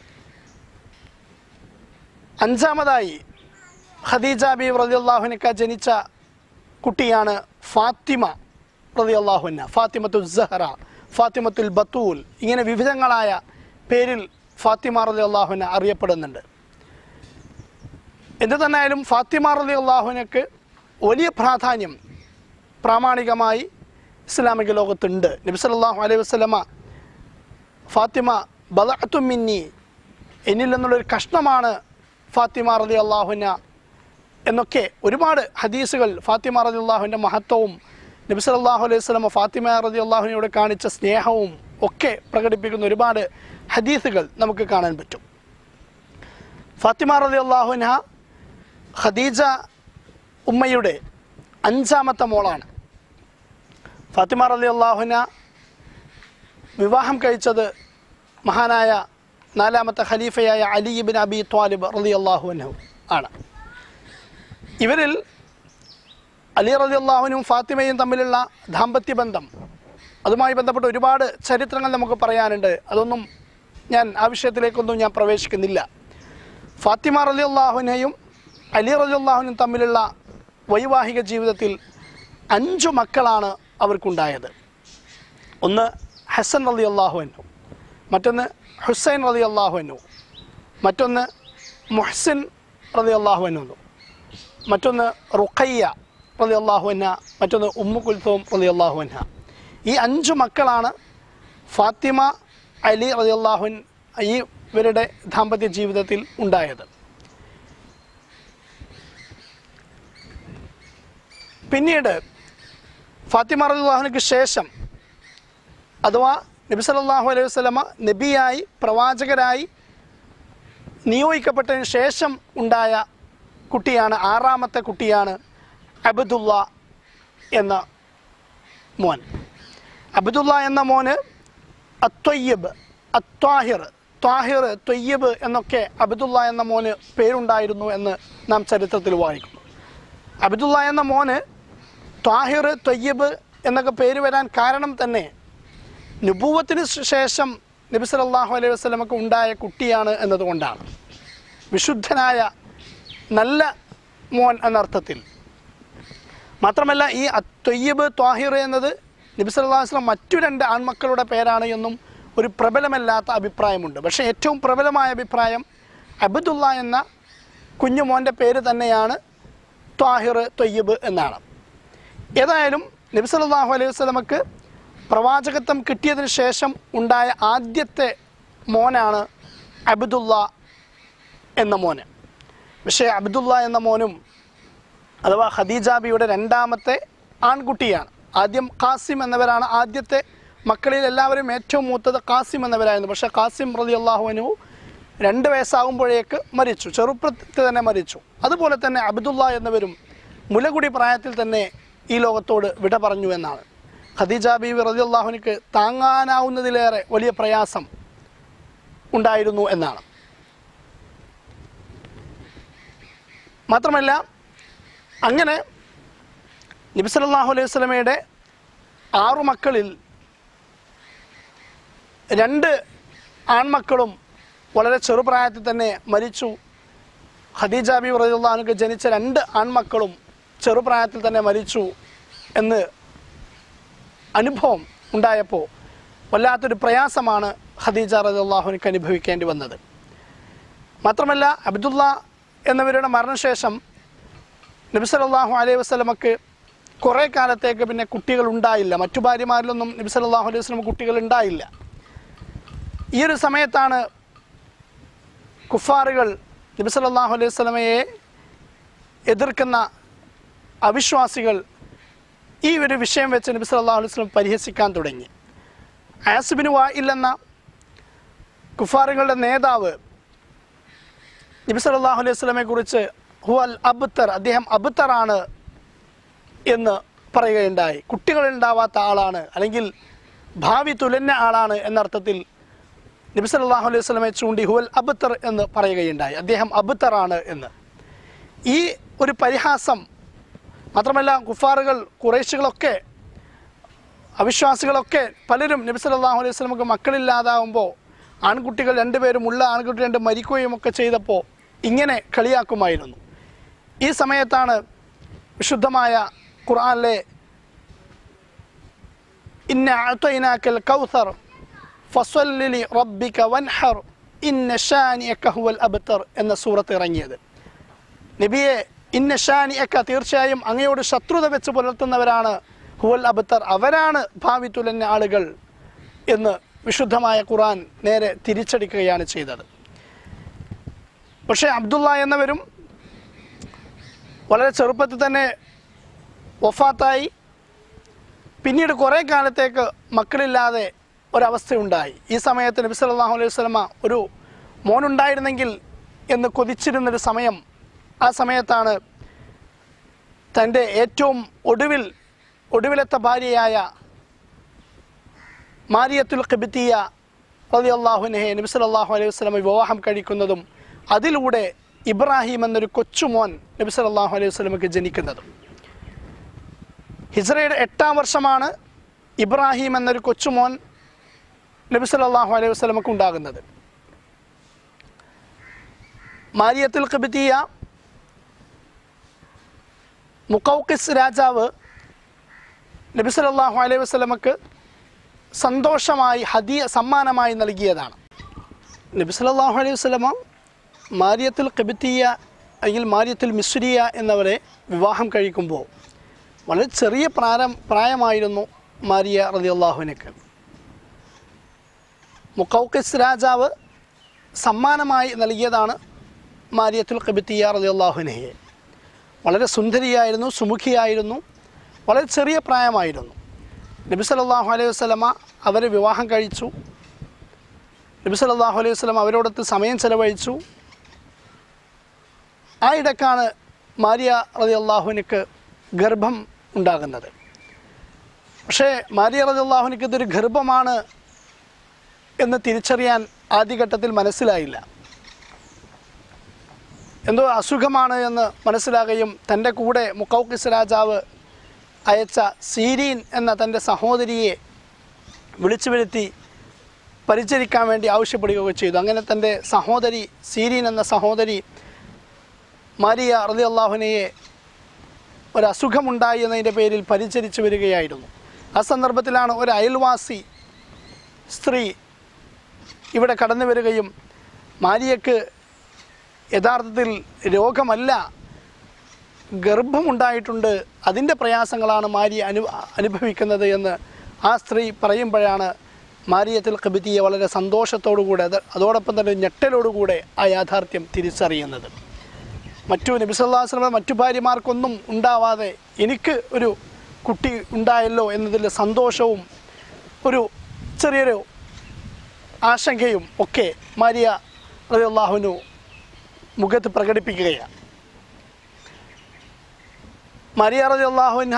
അഞ്ചാമതായി ഖദീജ ബി റതി അള്ളാഹുനക്ക ജനിച്ച കുട്ടിയാണ് ഫാത്തിമ റതി അള്ളാഹുന ഫാത്തിമത്തുൽ സഹറ ഫാത്തിമത്തുൽ ബത്തൂൽ ഇങ്ങനെ വിവിധങ്ങളായ പേരിൽ ഫാത്തിമ റതി അള്ളാഹുന അറിയപ്പെടുന്നുണ്ട് എന്തു തന്നെയായാലും ഫാത്തിമ റതി അള്ളാഹുനക്ക് വലിയ പ്രാധാന്യം പ്രാമാണികമായി ഇസ്ലാമിക ലോകത്തുണ്ട് നബി സല്ലല്ലാഹു അലൈഹി വസല്ലമ ഫാത്തിമ ബലഅത്തു മിന്നി എന്നിൽ നിന്നുള്ളൊരു കഷ്ണമാണ് ഫാത്തിമ റതി അള്ളാഹുന എന്നൊക്കെ ഒരുപാട് ഹദീസുകൾ ഫാത്തിമ റതി അള്ളാഹുവിൻ്റെ മഹത്വവും നബി സല്ലല്ലാഹു അലൈഹി വസല്ലമ ഫാത്തിമ റതി അള്ളാഹുവിനോട് കാണിച്ച സ്നേഹവും ഒക്കെ പ്രകടിപ്പിക്കുന്ന ഒരുപാട് ഹദീസുകൾ നമുക്ക് കാണാൻ പറ്റും ഫാത്തിമ റതി അള്ളാഹുന ഖദീജ ഉമ്മയുടെ അഞ്ചാമത്തെ മോളാണ് ഫാത്തിമ റലി അള്ളാഹുന വിവാഹം കഴിച്ചത് മഹാനായ നാലാമത്തെ ഖലീഫയായ അലി ഇബിൻ അബി ത്വാലിബ് റലി അള്ളാഹുനഹു ആണ് ഇവരിൽ അലി റലി അള്ളാഹുനും ഫാത്തിമയും തമ്മിലുള്ള ദാമ്പത്യ ബന്ധം അതുമായി ബന്ധപ്പെട്ട ഒരുപാട് ചരിത്രങ്ങൾ നമുക്ക് പറയാനുണ്ട് അതൊന്നും ഞാൻ ആ വിഷയത്തിലേക്കൊന്നും ഞാൻ പ്രവേശിക്കുന്നില്ല ഫാത്തിമ റലി അള്ളാഹുനെയും അലി റലി അള്ളാഹുനും തമ്മിലുള്ള വൈവാഹിക ജീവിതത്തിൽ അഞ്ചു മക്കളാണ് അവർക്കുണ്ടായത് ഒന്ന് ഹസൻ റലി അള്ളാഹുവിനു മറ്റൊന്ന് ഹുസൈൻ റലി അള്ളാഹുവിനു മറ്റൊന്ന് മുഹ്സിൻ റലി അള്ളാഹുവിനു മറ്റൊന്ന് റുഖയ്യ റലി അള്ളാഹുവിന മറ്റൊന്ന് ഉമ്മു കുൽസോം റലി അള്ളാഹുവിന ഈ അഞ്ചു മക്കളാണ് ഫാത്തിമ അലി റലി അള്ളാഹുൻ ഈ ഇവരുടെ ദാമ്പത്യ ജീവിതത്തിൽ ഉണ്ടായത് പിന്നീട് ഫാത്തിമ റളിയല്ലാഹുവിനക്ക് ശേഷം അഥവാ നബി സല്ലല്ലാഹു അലൈഹി വസല്ലമ നബിയായി പ്രവാചകരായി നിയോഗിക്കപ്പെട്ടതിന് ശേഷം ഉണ്ടായ കുട്ടിയാണ് ആറാമത്തെ കുട്ടിയാണ് അബ്ദുള്ള എന്ന മോൻ അബ്ദുള്ള എന്ന മോന് അത്വയ്യബ് അത്വാഹിർ ത്വാഹിർ ത്വയ്യബ് എന്നൊക്കെ അബ്ദുള്ള എന്ന മോന് പേരുണ്ടായിരുന്നു എന്ന് നാം ചരിത്രത്തിൽ വായിക്കുന്നു അബ്ദുള്ള എന്ന മോന് ത്വാഹിർ ത്വയ്യബ് എന്നൊക്കെ പേര് വരാൻ കാരണം തന്നെ നുപൂവത്തിന് ശേഷം നബി സല്ലല്ലാഹു അലൈഹി വസല്ലമക്ക് ഉണ്ടായ കുട്ടിയാണ് എന്നതുകൊണ്ടാണ് വിശുദ്ധനായ നല്ല മോൻ എന്നർത്ഥത്തിൽ മാത്രമല്ല ഈ ത്വയ്യബ് ത്വാഹിർ എന്നത് നബി സല്ലല്ലാഹു അലൈഹി വസല്ലം മറ്റു രണ്ട് ആൺമക്കളുടെ പേരാണ് എന്നും ഒരു പ്രബലമല്ലാത്ത അഭിപ്രായമുണ്ട് പക്ഷേ ഏറ്റവും പ്രബലമായ അഭിപ്രായം അബ്ദുള്ള എന്ന കുഞ്ഞു മോൻ്റെ പേര് തന്നെയാണ് ത്വാഹിർ ത്വയ്യബ് എന്നാണ് ഏതായാലും നബി സല്ലല്ലാഹു അലൈഹി വസല്ലമക്ക് പ്രവാചകത്വം കിട്ടിയതിന് ശേഷം ഉണ്ടായ ആദ്യത്തെ മോനാണ് അബ്ദുള്ള എന്ന മോന് പക്ഷേ അബ്ദുള്ള എന്ന മോനും അഥവാ ഖദീജാബിയുടെ രണ്ടാമത്തെ ആൺകുട്ടിയാണ് ആദ്യം ഖാസിം എന്നവരാണ് ആദ്യത്തെ മക്കളിൽ എല്ലാവരും ഏറ്റവും മൂത്തത് ഖാസിം എന്നവരായിരുന്നു പക്ഷേ ഖാസിം റലി അള്ളാഹുവിനു രണ്ട് വയസ്സാകുമ്പോഴേക്ക് മരിച്ചു ചെറുപ്പത്തിൽ തന്നെ മരിച്ചു അതുപോലെ തന്നെ അബ്ദുള്ള എന്നവരും മുലകുടി പ്രായത്തിൽ തന്നെ ഈ ലോകത്തോട് വിട പറഞ്ഞു എന്നാണ് ഖദീജ ബീവി റലി അള്ളാഹുവിനിക്ക് താങ്ങാനാവുന്നതിലേറെ വലിയ പ്രയാസം ഉണ്ടായിരുന്നു എന്നാണ് മാത്രമല്ല അങ്ങനെ നബി സല്ലല്ലാഹു അലൈഹി വസല്ലമയുടെ ആറു മക്കളിൽ രണ്ട് ആൺമക്കളും വളരെ ചെറുപ്രായത്തിൽ തന്നെ മരിച്ചു ഖദീജ ബി റളിയല്ലാഹുവിനക്ക് ജനിച്ച രണ്ട് ആൺമക്കളും ചെറുപ്രായത്തിൽ തന്നെ മരിച്ചു എന്ന് അനുഭവം ഉണ്ടായപ്പോൾ വല്ലാത്തൊരു പ്രയാസമാണ് ഖദീജ റളിയല്ലാഹുവിനക്ക് അനുഭവിക്കേണ്ടി വന്നത് മാത്രമല്ല അബ്ദുള്ള എന്നിവരുടെ മരണശേഷം നബി സല്ലല്ലാഹു അലൈഹി വസല്ലമക്ക് കുറേ കാലത്തേക്ക് പിന്നെ കുട്ടികൾ ഉണ്ടായില്ല മറ്റു ഭാര്യമാരിലൊന്നും നബി സല്ലല്ലാഹു അലൈഹി വസല്ലം കുട്ടികൾ ഉണ്ടായില്ല ഈ ഒരു സമയത്താണ് കുഫാറുകൾ നബി സല്ലല്ലാഹു അലൈഹി വസല്ലമയെ എതിർക്കുന്ന അവിശ്വാസികൾ ഈ ഒരു വിഷയം വെച്ച് നബി സല്ലല്ലാഹു അലൈഹി വസല്ലം പരിഹസിക്കാൻ തുടങ്ങി ആസിബിന് വായിൽ എന്ന കുഫാറുകളുടെ നേതാവ് നബി സല്ലല്ലാഹു അലൈഹി വസല്ലമയെ കുറിച്ച് ഹു അൽ അബ്തർ അദ്ദേഹം അബ്തറാണ് എന്ന് പറയുകയുണ്ടായി കുട്ടികളുണ്ടാവാത്ത ആളാണ് അല്ലെങ്കിൽ ഭാവി തുലഞ്ഞ ആളാണ് എന്നർത്ഥത്തിൽ നബി സല്ലല്ലാഹു അലൈഹി വസല്ലമയെ ചൂണ്ടി ഹുവൽ അബ്തർ എന്ന് പറയുകയുണ്ടായി അദ്ദേഹം അബ്തറാണ് എന്ന് ഈ ഒരു പരിഹാസം മാത്രമല്ല കുഫാറുകൾ കുറേശികളൊക്കെ അവിശ്വാസികളൊക്കെ പലരും നബി സല്ലല്ലാഹു അലൈഹി വസല്ലമക്ക് മക്കളില്ലാതാവുമ്പോൾ ആൺകുട്ടികൾ രണ്ടുപേരും ഉള്ള ആൺകുട്ടി രണ്ട് മരിക്കുകയും ഒക്കെ ചെയ്തപ്പോൾ ഇങ്ങനെ കളിയാക്കുമായിരുന്നു ഈ സമയത്താണ് വിശുദ്ധമായ ഖുർആനിലെ ഇന്ന അഅ്തൈനാക്കൽ കൗസർ ഫസ്വല്ലി റബ്ബിക വൻഹർ ഇന്ന ഷാനിയക ഹുവൽ അബ്തർ എന്ന സൂറത്ത് ഇറങ്ങിയത് നബിയെ ഇന്ന ഷാനിയക്ക തീർച്ചയായും അങ്ങയോട് ശത്രുത വെച്ച് പുലർത്തുന്നവരാണ് ഹുവൽ അബ്തർ അവരാണ് ഭാവി തുലഞ്ഞ ആളുകൾ എന്ന് വിശുദ്ധമായ ഖുർആൻ നേരെ തിരിച്ചടിക്കുകയാണ് ചെയ്തത് പക്ഷേ അബ്ദുള്ള എന്നവരും വളരെ ചെറുപ്പത്തിൽ തന്നെ വഫാത്തായി പിന്നീട് കുറേ കാലത്തേക്ക് മക്കളില്ലാതെ ഒരവസ്ഥയുണ്ടായി ഈ സമയത്ത് നബി സല്ലല്ലാഹു അലൈഹി വസല്ലമ ഒരു മോനുണ്ടായിരുന്നെങ്കിൽ എന്ന് കൊതിച്ചിരുന്നൊരു സമയം ആ സമയത്താണ് തൻ്റെ ഏറ്റവും ഒടുവിൽ ഒടുവിലത്തെ ഭാര്യയായ മാരിയത്തുൽ ഖിബിത്തിയ റതി അള്ളാഹുനെ നബി സല്ലല്ലാഹു അലൈഹി വസല്ലമ വിവാഹം കഴിക്കുന്നതും അതിലൂടെ ഇബ്രാഹിം എന്നൊരു കൊച്ചുമോൻ നബി സല്ലല്ലാഹു അലൈഹി വസല്ലമക്ക് ജനിക്കുന്നതും ഹിജ്റയുടെ എട്ടാം വർഷമാണ് ഇബ്രാഹിം എന്നൊരു കൊച്ചുമോൻ നബി സല്ലല്ലാഹു അലൈഹി വസല്ലമക്ക് ഉണ്ടാകുന്നത് മാരിയത്തുൽ ഖിബിത്തിയ മുക്കൗക്കിസ് രാജാവ് നബി സല്ലല്ലാഹു അലൈഹി വസല്ലമക്ക് സന്തോഷമായി ഹദിയ സമ്മാനമായി നൽകിയതാണ് നബി സല്ലല്ലാഹു അലൈഹി വസല്ലമ മാരിയത്തുൽ ഖിബിത്തിയ അല്ലെങ്കിൽ മാരിയത്തുൽ മിസ്രിയ എന്നവരെ വിവാഹം കഴിക്കുമ്പോൾ വളരെ ചെറിയ പ്രാരം പ്രായമായിരുന്നു മാരിയ റളിയല്ലാഹുവിനക്ക് മുക്കൗക്കിസ് രാജാവ് സമ്മാനമായി നൽകിയതാണ് മാരിയത്തുൽ ഖിബിത്തിയ റളിയല്ലാഹുനഹയെ വളരെ സുന്ദരിയായിരുന്നു സുമുഖിയായിരുന്നു വളരെ ചെറിയ പ്രായമായിരുന്നു നബി സല്ലല്ലാഹു അലൈഹി വസല്ലമ അവരെ വിവാഹം കഴിച്ചു നബി സല്ലല്ലാഹു അലൈഹി വസല്ലമ അവരോടൊത്ത് സമയം ചെലവഴിച്ചു ആ ഇടക്കാണ് മാരിയ റതി അള്ളാഹുവിനക്ക് ഗർഭം ഉണ്ടാകുന്നത് പക്ഷേ മാരിയ റതി അള്ളാഹുവിനക്ക് ഇതൊരു ഗർഭമാണ് എന്ന് തിരിച്ചറിയാൻ ആദ്യഘട്ടത്തിൽ മനസ്സിലായില്ല എന്തോ അസുഖമാണ് എന്ന് മനസ്സിലാകുകയും തൻ്റെ കൂടെ മുക്കൗക്കിസ് രാജാവ് അയച്ച സീരീൻ എന്ന തൻ്റെ സഹോദരിയെ വിളിച്ചു വരുത്തി പരിചരിക്കാൻ വേണ്ടി ആവശ്യപ്പെടുകയൊക്കെ ചെയ്തു അങ്ങനെ തൻ്റെ സഹോദരി സീരീൻ എന്ന സഹോദരി മാരിയ റതി അള്ളാഹുനയെ ഒരു അസുഖമുണ്ടായി എന്നതിൻ്റെ പേരിൽ പരിചരിച്ചു വരികയായിരുന്നു ആ സന്ദർഭത്തിലാണ് ഒരു അയൽവാസി സ്ത്രീ ഇവിടെ കടന്നു വരികയും മാരിയക്ക് യഥാർത്ഥത്തിൽ രോഗമല്ല ഗർഭമുണ്ടായിട്ടുണ്ട് അതിൻ്റെ പ്രയാസങ്ങളാണ് മാരി അനു അനുഭവിക്കുന്നത് എന്ന് ആ സ്ത്രീ പറയുമ്പോഴാണ് മാരിയത്തിൽ കബിത്തിയെ വളരെ സന്തോഷത്തോടുകൂടെ അത് അതോടൊപ്പം തന്നെ ഞെട്ടലോടുകൂടെ ആ യാഥാർത്ഥ്യം തിരിച്ചറിയുന്നത് മറ്റു നബിസല്ലാസ്ലമ മറ്റു ഭാര്യമാർക്കൊന്നും ഉണ്ടാവാതെ എനിക്ക് ഒരു കുട്ടി ഉണ്ടായല്ലോ എന്നതിൽ സന്തോഷവും ഒരു ചെറിയൊരു ആശങ്കയും ഒക്കെ മാരിയ റളിയല്ലാഹുവിനു മുഖത്ത് പ്രകടിപ്പിക്കുകയാണ് മരിയ റതി അള്ളാഹുൻഹ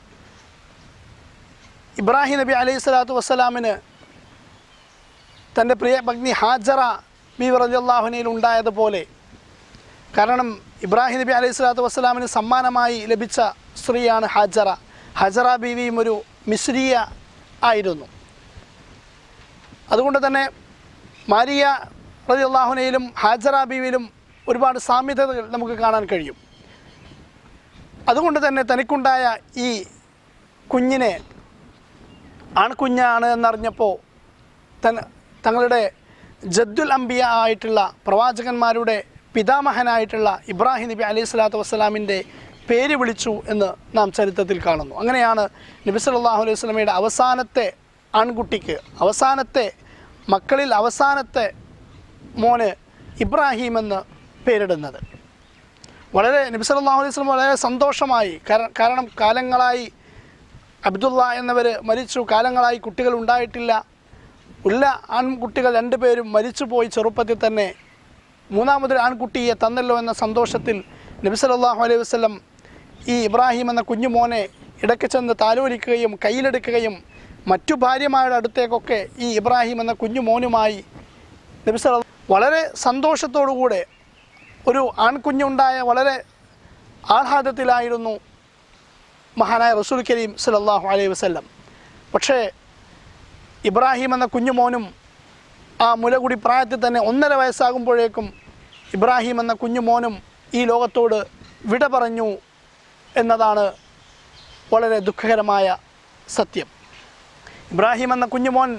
ഇബ്രാഹിം നബി അലൈഹി സ്വലാത്തു വസ്സലാമിന് തൻ്റെ പ്രിയ പത്നി ഹാജറ ബി റതി അള്ളാഹുനയിൽ ഉണ്ടായതുപോലെ കാരണം ഇബ്രാഹിം നബി അലൈഹി സ്വലാത്തു വസ്സലാമിന് സമ്മാനമായി ലഭിച്ച സ്ത്രീയാണ് ഹാജറ ഹജറ ബീവിയും ഒരു മിശ്രീയ ആയിരുന്നു അതുകൊണ്ട് തന്നെ മാരിയ റതി അള്ളാഹുനയിലും ഹാജറ ബീവിയിലും ഒരുപാട് സാമ്യതകൾ നമുക്ക് കാണാൻ കഴിയും അതുകൊണ്ട് തന്നെ തനിക്കുണ്ടായ ഈ കുഞ്ഞിനെ ആൺകുഞ്ഞാണ് എന്നറിഞ്ഞപ്പോൾ തൻ തങ്ങളുടെ ജദ്ദുൽ അംബിയ ആയിട്ടുള്ള പ്രവാചകന്മാരുടെ പിതാമഹനായിട്ടുള്ള ഇബ്രാഹിം നബി അലൈഹി സ്വലാത്തു വസ്സലാമിൻ്റെ പേര് വിളിച്ചു എന്ന് നാം ചരിത്രത്തിൽ കാണുന്നു അങ്ങനെയാണ് നബി സല്ലല്ലാഹു അലൈഹി വസല്ലമയുടെ അവസാനത്തെ ആൺകുട്ടിക്ക് അവസാനത്തെ മക്കളിൽ അവസാനത്തെ മോന് ഇബ്രാഹിം എന്ന് പേരിടുന്നത് വളരെ നബി സല്ലല്ലാഹു അലൈഹി വസല്ലം വളരെ സന്തോഷമായി കാര- കാരണം കാലങ്ങളായി അബ്ദുള്ള എന്നവർ മരിച്ചു കാലങ്ങളായി കുട്ടികൾ ഉണ്ടായിട്ടില്ല ഉള്ള ആൺകുട്ടികൾ രണ്ടുപേരും മരിച്ചുപോയി ചെറുപ്പത്തിൽ തന്നെ മൂന്നാമതൊരു ആൺകുട്ടിയെ തന്നല്ലോ എന്ന സന്തോഷത്തിൽ നബി സല്ലല്ലാഹു അലൈഹി വസല്ലം ഈ ഇബ്രാഹിം എന്ന കുഞ്ഞു മോനെ ഇടയ്ക്ക് ചെന്ന് താലോലിക്കുകയും കയ്യിലെടുക്കുകയും മറ്റു ഭാര്യമാരുടെ അടുത്തേക്കൊക്കെ ഈ ഇബ്രാഹിം എന്ന കുഞ്ഞു മോനുമായി നബി സല്ല വളരെ സന്തോഷത്തോടുകൂടെ ഒരു ആൺകുഞ്ഞുണ്ടായ വളരെ ആഹ്ലാദത്തിലായിരുന്നു മഹാനായ റസൂൽ കരീം സല്ലല്ലാഹു അലൈഹി വസല്ലം പക്ഷേ ഇബ്രാഹിം എന്ന കുഞ്ഞുമോനും ആ മുലകുടി പ്രായത്തിൽ തന്നെ ഒന്നര വയസ്സാകുമ്പോഴേക്കും ഇബ്രാഹിം എന്ന കുഞ്ഞുമോനും ഈ ലോകത്തോട് വിട പറഞ്ഞു എന്നതാണ് വളരെ ദുഃഖകരമായ സത്യം ഇബ്രാഹിം എന്ന കുഞ്ഞുമോൻ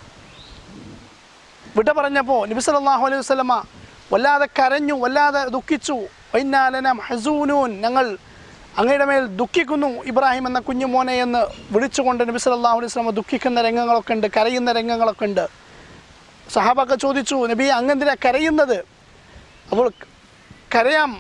വിട പറഞ്ഞപ്പോൾ നബി സല്ലല്ലാഹു അലൈഹി വസല്ലമ വല്ലാതെ കരഞ്ഞു വല്ലാതെ ദുഃഖിച്ചു വൈന്നാലന ഹസൂനൂൻ ഞങ്ങൾ അങ്ങയുടെ മേൽ ദുഃഖിക്കുന്നു ഇബ്രാഹിം എന്ന കുഞ്ഞു മോനെ എന്ന് വിളിച്ചുകൊണ്ട് നബി സല്ലല്ലാഹു അലൈഹി വസല്ലമ ദുഃഖിക്കുന്ന രംഗങ്ങളൊക്കെ ഉണ്ട് കരയുന്ന രംഗങ്ങളൊക്കെ ഉണ്ട് സഹാബൊക്കെ ചോദിച്ചു നബി അങ്ങെന്തിനാ കരയുന്നത് അപ്പോൾ കരയാം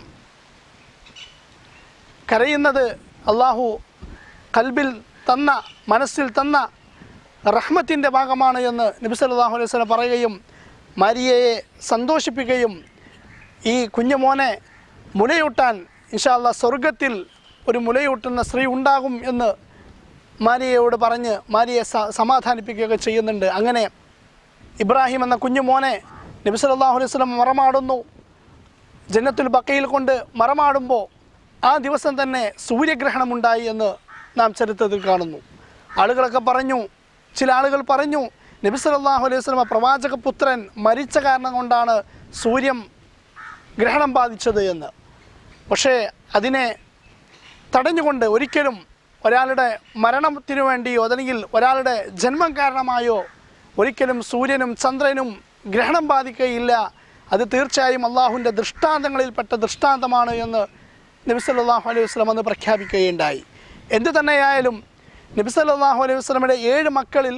കരയുന്നത് അള്ളാഹു കൽബിൽ തന്ന മനസ്സിൽ തന്ന റഹ്മത്തിൻ്റെ ഭാഗമാണ് എന്ന് നബി സല്ലല്ലാഹു അലൈഹി വസല്ലം പറയുകയും മാരിയയെ സന്തോഷിപ്പിക്കുകയും ഈ കുഞ്ഞുമോനെ മുലയൂട്ടാൻ ഇൻഷാല്ല സ്വർഗത്തിൽ ഒരു മുലയൂട്ടുന്ന സ്ത്രീ ഉണ്ടാകും എന്ന് മാരിയയോട് പറഞ്ഞ് മാരിയെ സ സമാധാനിപ്പിക്കുകയൊക്കെ ചെയ്യുന്നുണ്ട് അങ്ങനെ ഇബ്രാഹിം എന്ന കുഞ്ഞുമോനെ നബി സല്ലല്ലാഹു അലൈഹി വസല്ലം മറമാടുന്നു ജന്നത്തുൽ ബക്കയിൽ കൊണ്ട് മറമാടുമ്പോൾ ആ ദിവസം തന്നെ സൂര്യഗ്രഹണമുണ്ടായി എന്ന് നാം ചരിത്രത്തിൽ കാണുന്നു ആളുകളൊക്കെ പറഞ്ഞു ചില ആളുകൾ പറഞ്ഞു നബി സല്ലല്ലാഹു അലൈഹി വസല്ലമ പ്രവാചക പുത്രൻ മരിച്ച കാരണം കൊണ്ടാണ് സൂര്യം ഗ്രഹണം ബാധിച്ചത് എന്ന് പക്ഷേ അതിനെ തടഞ്ഞുകൊണ്ട് ഒരിക്കലും ഒരാളുടെ മരണത്തിനു വേണ്ടിയോ അല്ലെങ്കിൽ ഒരാളുടെ ജന്മം കാരണമായോ ഒരിക്കലും സൂര്യനും ചന്ദ്രനും ഗ്രഹണം ബാധിക്കുകയില്ല അത് തീർച്ചയായും അള്ളാഹുവിൻ്റെ ദൃഷ്ടാന്തങ്ങളിൽപ്പെട്ട ദൃഷ്ടാന്തമാണ് എന്ന് നബി സല്ലല്ലാഹു അലൈഹി വസല്ലം അന്ന് പ്രഖ്യാപിക്കുകയുണ്ടായി എന്തു തന്നെയായാലും നബി സല്ലല്ലാഹു അലൈഹി വസല്ലമയുടെ ഏഴ് മക്കളിൽ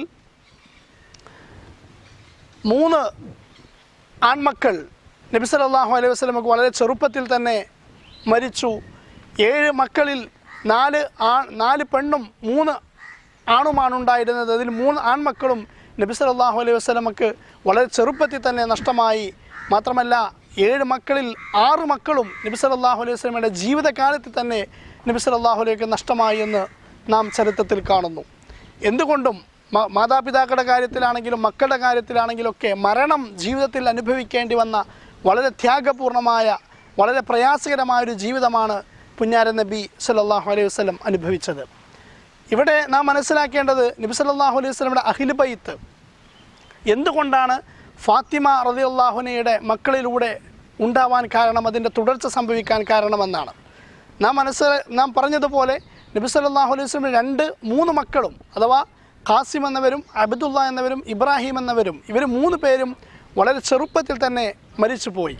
മൂന്ന് ആൺമക്കൾ നബി സല്ലല്ലാഹു അലൈഹി വസല്ലമക്ക് വളരെ ചെറുപ്പത്തിൽ തന്നെ മരിച്ചു ഏഴ് മക്കളിൽ നാല് ആ നാല് പെണ്ണും മൂന്ന് ആണുമാണ് ഉണ്ടായിരുന്നത് അതിൽ മൂന്ന് ആൺമക്കളും നബി സല്ലല്ലാഹു അലൈഹി വസല്ലമക്ക് വളരെ ചെറുപ്പത്തിൽ തന്നെ നഷ്ടമായി മാത്രമല്ല ഏഴ് മക്കളിൽ ആറ് മക്കളും നബി സല്ലല്ലാഹു അലൈഹി വസല്ലമയുടെ ജീവിതകാലത്തിൽ തന്നെ നബി സല്ലല്ലാഹു അലൈഹി നഷ്ടമായി എന്ന് നാം ചരിത്രത്തിൽ കാണുന്നു എന്തുകൊണ്ടും മ- മാതാപിതാക്കളുടെ കാര്യത്തിലാണെങ്കിലും മക്കളുടെ കാര്യത്തിലാണെങ്കിലും ഒക്കെ മരണം ജീവിതത്തിൽ അനുഭവിക്കേണ്ടി വന്ന വളരെ ത്യാഗപൂർണമായ വളരെ പ്രയാസകരമായ ഒരു ജീവിതമാണ് പുന്നാരൻ നബി സല്ലല്ലാഹു അലൈഹി വസല്ലം അനുഭവിച്ചത് ഇവിടെ നാം മനസ്സിലാക്കേണ്ടത് നബി സല്ലല്ലാഹു അലൈഹി വസല്ലമയുടെ അഹിൽ ബൈത്ത് എന്തുകൊണ്ടാണ് ഫാത്തിമ റളിയല്ലാഹുനയുടെ മക്കളിലൂടെ ഉണ്ടാവാൻ കാരണം അതിൻ്റെ തുടർച്ച സംഭവിക്കാൻ കാരണമെന്നാണ് നാം മനസ്സ് നാം പറഞ്ഞതുപോലെ നബി സല്ലല്ലാഹു അലൈഹി വസല്ലം രണ്ട് മൂന്ന് മക്കളും അഥവാ ഖാസിം എന്നവരും അബ്ദുള്ള എന്നവരും ഇബ്രാഹിം എന്നവരും ഇവർ മൂന്ന് പേരും വളരെ ചെറുപ്പത്തിൽ തന്നെ മരിച്ചുപോയി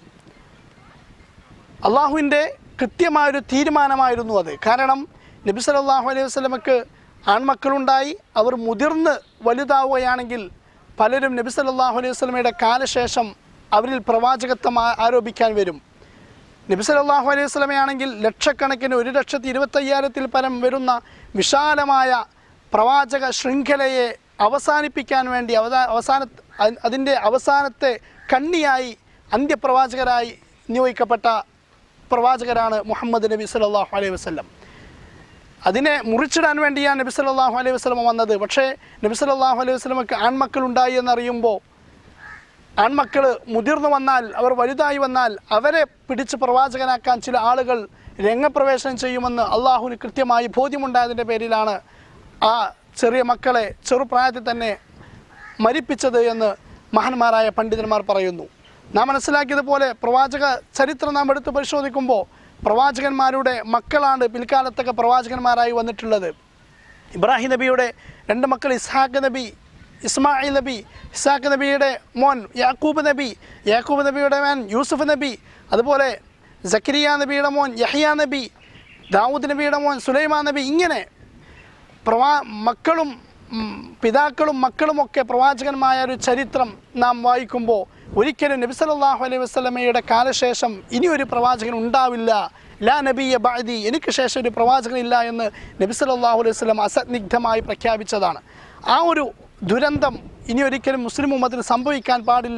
അള്ളാഹുവിൻ്റെ കൃത്യമായൊരു തീരുമാനമായിരുന്നു അത് കാരണം നബി സല്ലല്ലാഹു അലൈഹി വസല്ലമക്ക് ആൺമക്കളുണ്ടായി അവർ മുതിർന്ന് വലുതാവുകയാണെങ്കിൽ പലരും നബി സല്ലല്ലാഹു അലൈഹി വസല്ലമയുടെ കാലശേഷം അവരിൽ പ്രവാചകത്വം ആ- ആരോപിക്കാൻ വരും നബി സല്ലല്ലാഹു അലൈഹി വസല്ലമയാണെങ്കിൽ ലക്ഷക്കണക്കിന് ഒരു ലക്ഷത്തി ഇരുപത്തയ്യായിരത്തിൽ പരം വരുന്ന വിശാലമായ പ്രവാചക ശൃംഖലയെ അവസാനിപ്പിക്കാൻ വേണ്ടി അവസാ അവസാന അ- അതിൻ്റെ അവസാനത്തെ കണ്ണിയായി അന്ത്യപ്രവാചകരായി നിയോഗിക്കപ്പെട്ട പ്രവാചകരാണ് മുഹമ്മദ് നബി സല്ലല്ലാഹു അലൈഹി വസല്ലം അതിനെ മുറിച്ചിടാൻ വേണ്ടിയാണ് നബി സല്ലല്ലാഹു അലൈഹി വസല്ലമ വന്നത് പക്ഷേ നബി സല്ലല്ലാഹു അലൈഹി വസല്ലമക്ക് ആൺമക്കളുണ്ടായി എന്നറിയുമ്പോൾ ആൺമക്കൾ മുതിർന്നു വന്നാൽ അവർ വലുതായി വന്നാൽ അവരെ പിടിച്ച് പ്രവാചകനാക്കാൻ ചില ആളുകൾ രംഗപ്രവേശനം ചെയ്യുമെന്ന് അള്ളാഹുവിന് കൃത്യമായി ബോധ്യമുണ്ടായതിൻ്റെ പേരിലാണ് ആ ചെറിയ മക്കളെ ചെറുപ്രായത്തിൽ തന്നെ മരിപ്പിച്ചത് എന്ന് മഹാന്മാരായ പണ്ഡിതന്മാർ പറയുന്നു നാം മനസ്സിലാക്കിയതുപോലെ പ്രവാചക ചരിത്രം നാം എടുത്ത് പരിശോധിക്കുമ്പോൾ പ്രവാചകന്മാരുടെ മക്കളാണ് പിൽക്കാലത്തൊക്കെ പ്രവാചകന്മാരായി വന്നിട്ടുള്ളത് ഇബ്രാഹിം നബിയുടെ രണ്ട് മക്കൾ ഇസ്ഹാഖ് നബി ഇസ്മായിൽ നബി ഇസ്ഹാഖ് നബിയുടെ മോൻ യാക്കൂബ് നബി യാക്കൂബ് നബിയുടെ മോൻ യൂസുഫ് നബി അതുപോലെ സക്കരിയ നബിയുടെ മോൻ യഹ്യ നബി ദാവൂദ് നബിയുടെ മോൻ സുലൈമാൻ നബി ഇങ്ങനെ പ്രവാ മക്കളും ഉം, പിതാക്കളും മക്കളുമൊക്കെ പ്രവാചകന്മായ ഒരു ചരിത്രം നാം വായിക്കുമ്പോൾ ഒരിക്കലും നബി സല്ലല്ലാഹു അലൈഹി വസല്ലമയുടെ കാലശേഷം ഇനി ഒരു പ്രവാചകൻ ഉണ്ടാവില്ല ലാ നബിയ ബഅദി എനിക്ക് ശേഷം ഒരു പ്രവാചകനില്ല എന്ന് നബി സല്ലല്ലാഹു അലൈഹി വസല്ലം അസന്നിഗ്ധമായി പ്രഖ്യാപിച്ചതാണ് ആ ഒരു ദുരന്തം ഇനി ഒരിക്കലും മുസ്ലിം ഉമ്മത്തിന് സംഭവിക്കാൻ പാടില്ല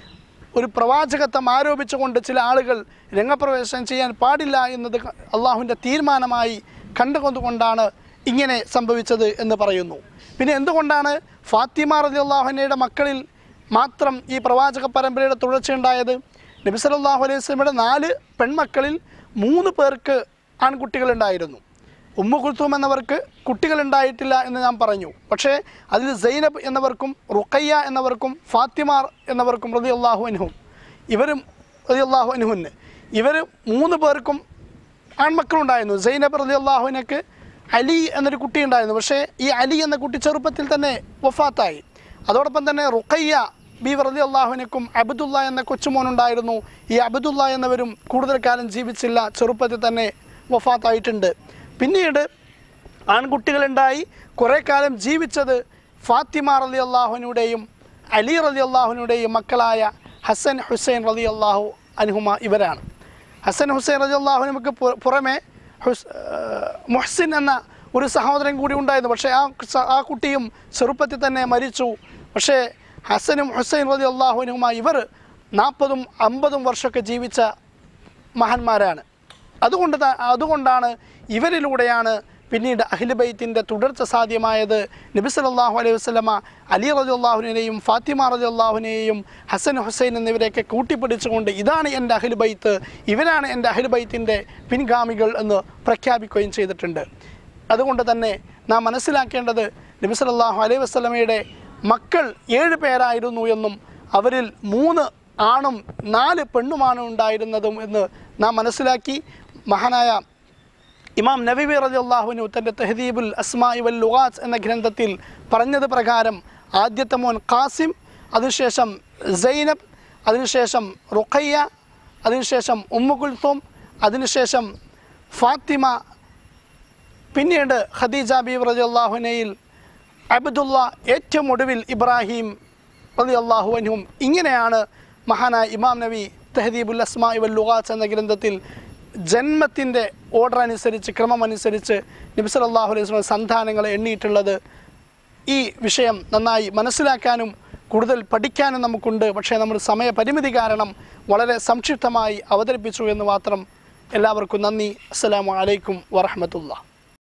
ഒരു പ്രവാചകത്വം ആരോപിച്ചുകൊണ്ട് ചില ആളുകൾ രംഗപ്രവേശനം ചെയ്യാൻ പാടില്ല എന്നത് അള്ളാഹുവിൻ്റെ തീരുമാനമായി കണ്ടുകൊണ്ടുകൊണ്ടാണ് ഇങ്ങനെ സംഭവിച്ചത് എന്ന് പറയുന്നു പിന്നെ എന്തുകൊണ്ടാണ് ഫാത്തിമ റലി അള്ളാഹുനയുടെ മക്കളിൽ മാത്രം ഈ പ്രവാചക പരമ്പരയുടെ തുടർച്ചയുണ്ടായത് നബി സല്ലല്ലാഹു അലൈഹി വസല്ലമയുടെ നാല് പെൺമക്കളിൽ മൂന്ന് പേർക്ക് ആൺകുട്ടികളുണ്ടായിരുന്നു ഉമ്മു കുൽത്തൂം എന്നവർക്ക് കുട്ടികളുണ്ടായിട്ടില്ല എന്ന് ഞാൻ പറഞ്ഞു പക്ഷേ അതിൽ സൈനബ് എന്നവർക്കും റുക്കയ്യ എന്നവർക്കും ഫാത്തിമാർ എന്നവർക്കും റതി അള്ളാഹു അനുഹും ഇവരും റതി അള്ളാഹു അനുഹുന് ഇവർ മൂന്ന് പേർക്കും ആൺമക്കളുണ്ടായിരുന്നു സൈനബ് റതി അള്ളാഹുവിനക്ക് അലി എന്നൊരു കുട്ടി ഉണ്ടായിരുന്നു പക്ഷേ ഈ അലി എന്ന കുട്ടി ചെറുപ്പത്തിൽ തന്നെ വഫാത്തായി അതോടൊപ്പം തന്നെ റുക്കയ്യ ബി റതി അള്ളാഹുവിനക്കും അബദുല്ല എന്ന കൊച്ചുമോനുണ്ടായിരുന്നു ഈ അബദുല്ല എന്നവരും കൂടുതൽ കാലം ജീവിച്ചില്ല ചെറുപ്പത്തിൽ തന്നെ വഫാത്തായിട്ടുണ്ട് പിന്നീട് ആൺകുട്ടികളുണ്ടായി കുറേ കാലം ജീവിച്ചത് ഫാത്തിമ റലി അള്ളാഹുവിനുടെയും അലി റലി അള്ളാഹുവിനുടെയും മക്കളായ ഹസൻ ഹുസൈൻ റലി അള്ളാഹു അനുഹുമ ഇവരാണ് ഹസൻ ഹുസൈൻ റലി അള്ളാഹുനുമക്ക് പുറമെ ഹുസ് ഏഹ് മുഹ്സിൻ എന്ന ഒരു സഹോദരൻ കൂടി ഉണ്ടായിരുന്നു പക്ഷേ ആ സ- ആ കുട്ടിയും ചെറുപ്പത്തിൽ തന്നെ മരിച്ചു പക്ഷേ ഹസനും ഹുസൈൻ റലി അള്ളാഹുനുമ ഇവർ നാൽപ്പതും അമ്പതും വർഷമൊക്കെ ജീവിച്ച മഹാന്മാരാണ് അതുകൊണ്ട് ത- അതുകൊണ്ടാണ് ഇവരിലൂടെയാണ് പിന്നീട് അഖിലുബൈത്തിൻ്റെ തുടർച്ച സാധ്യമായത് നബി സല്ലല്ലാഹു അലൈഹി വസല്ലമ അലി റതി അള്ളാഹുവിനെയും ഫാത്തിമ റതി അള്ളാഹുവിനെയും ഹസൻ ഹുസൈൻ എന്നിവരെയൊക്കെ കൂട്ടിപ്പിടിച്ചുകൊണ്ട് ഇതാണ് എൻ്റെ അഖിലുബൈത്ത് ഇവരാണ് എൻ്റെ അഖിലുബൈത്തിൻ്റെ പിൻഗാമികൾ എന്ന് പ്രഖ്യാപിക്കുകയും ചെയ്തിട്ടുണ്ട് അതുകൊണ്ട് തന്നെ നാം മനസ്സിലാക്കേണ്ടത് നബി സല്ലല്ലാഹു അലൈഹി വസല്ലമയുടെ മക്കൾ ഏഴ് പേരായിരുന്നു എന്നും അവരിൽ മൂന്ന് ആണും നാല് പെണ്ണുമാണ് ഉണ്ടായിരുന്നതും എന്ന് നാം മനസ്സിലാക്കി മഹാനായ ഇമാം നബിബി റതി അള്ളാഹുവിനു തൻ്റെ തെഹദീബുൽ അസ്മാ വൽ ലുഗാസ് എന്ന ഗ്രന്ഥത്തിൽ പറഞ്ഞത് പ്രകാരം ആദ്യത്തെ മോൻ ഖാസിം അതിനുശേഷം സൈനബ് അതിനുശേഷം റുഖയ്യ അതിനുശേഷം ഉമ്മു കുൽത്തും അതിനുശേഷം ഫാത്തിമ പിന്നീട് ഖദീജ ബീബ് റതി അള്ളാഹുനയിൽ അബ്ദുള്ള ഏറ്റവും ഒടുവിൽ ഇബ്രാഹിം റതി അള്ളാഹു അൻഹും ഇങ്ങനെയാണ് മഹാനായ ഇമാം നബി തെഹദീബുൽ അസ്മാ വൽ ലുഗാസ് എന്ന ഗ്രന്ഥത്തിൽ ജന്മത്തിൻ്റെ ഓർഡർ അനുസരിച്ച് ക്രമം അനുസരിച്ച് നബി സല്ലല്ലാഹു അലൈഹി വസല്ലം സന്താനങ്ങളെ എണ്ണിയിട്ടുള്ളത് ഈ വിഷയം നന്നായി മനസ്സിലാക്കാനും കൂടുതൽ പഠിക്കാനും നമുക്കുണ്ട് പക്ഷേ നമ്മൾ സമയപരിമിതി കാരണം വളരെ സംക്ഷിപ്തമായി അവതരിപ്പിച്ചു എന്ന് മാത്രം എല്ലാവർക്കും നന്ദി അസ്സലാമു അലൈക്കും വറഹമത്തുള്ള